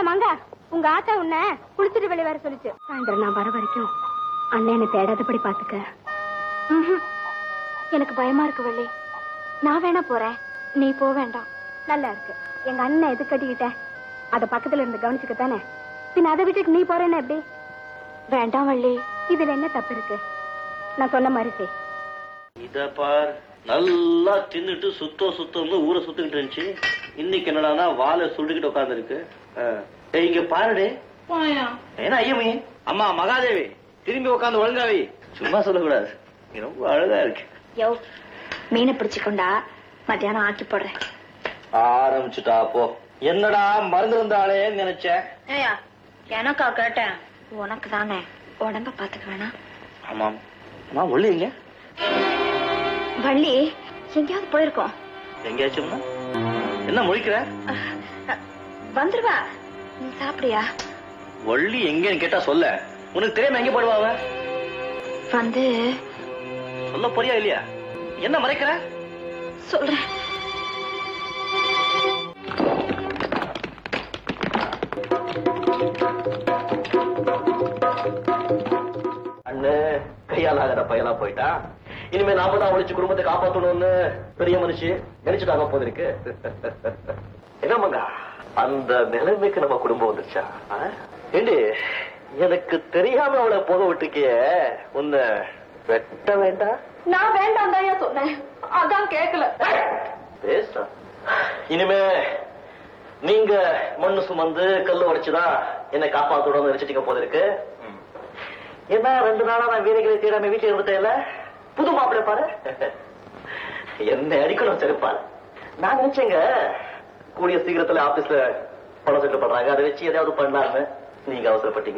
மங்க உங்க ஆத்தா உன்ன குளிச்சுட்டு வெளியே வர சொல்லுச்சு சாயந்தரம் நான் வர வரைக்கும் அண்ணன் என்னை தேடாதபடி பாத்துக்க ம்ஹும். எனக்கு பயமா இருக்கு வள்ளி நான் வேணா போறேன் நீ போக வேண்டாம் நல்லா இருக்கு எங்க அண்ணன் எது கட்டிக்கிட்ட அத பக்கத்துல இருந்து கவனிச்சுக்கத்தானே பின் அதை விட்டுட்டு நீ போறேன்னா எப்படி வேண்டாம் வள்ளி இதுல என்ன தப்பு இருக்கு நான் சொன்ன மாதிரி செய் இத பார் நல்லா தின்னுட்டு சுத்தம் சுத்தம்னு ஊரை சுத்திக்கிட்டு இருந்துச்சு இன்னைக்கு என்னடானா வாழை சுட்டுக்கிட்டு உட்காந்துருக்கு இங்க பாருடே ஏன்னா ஐயமே அம்மா மகாதேவி திரும்பி உட்காந்து ஒழுங்காவி சும்மா சொல்லக்கூடாது இது ரொம்ப அழகா இருக்கு யோ மீனை பிடிச்சுக்கொண்டா மத்தியானம் ஆக்கி போடுறேன் ஆரம்பிச்சுட்டா அப்போ என்னடா மறந்து இருந்தாளே நினைச்சேன் ஏயா எனக்கா கேட்டேன் உனக்கு தானே உடம்ப பாத்துக்க வேணாம் ஆமாம் அம்மா ஒள்ளி எங்க வள்ளி எங்கேயாவது போயிருக்கோம் எங்கேயாச்சும்னா என்ன முழிக்கிற வந்துருவா நீ சாப்பிடியா வள்ளி எங்கன்னு கேட்டா சொல்ல உனக்கு தெரியாம எங்க போடுவா அவ வந்து சொல்ல போறியா இல்லையா என்ன மறைக்கிற சொல்றேன் அண்ணு கையால் ஆகிற பையலா போயிட்டா இனிமே நாம தான் ஒழிச்சு குடும்பத்தை காப்பாத்தணும்னு பெரிய மனுஷி நினைச்சுட்டாங்க போது இருக்கு என்ன மங்கா அந்த நிலைமைக்கு நம்ம குடும்பம் வந்துருச்சா ஆ? ஏண்டி எனக்கு தெரியாம அவளை போக விட்டுருக்கிய உன்னை வெட்ட வேண்டாம் நான் வேண்டாம் தான் சொன்னேன் அதான் கேட்கல பேச இனிமே நீங்க மண்ணு சுமந்து கல்லு உடைச்சுதான் என்னை காப்பாத்தணும்னு நினைச்சிட்டீங்க போல இருக்கு என்ன ரெண்டு நாளா நான் வீரர்களை தேடாம வீட்டுல இருந்துட்டேன்ல புது மாப்பிள்ளை பாரு என்ன அடிக்கணும் செருப்பால் நான் நினைச்சேங்க கூடிய சீக்கிரத்துல ஆபீஸ்ல பணம் செட்டில் பண்றாங்க அதை வச்சு எதையாவது பண்ணலாம்னு நீங்க அவசரப்பட்டீங்க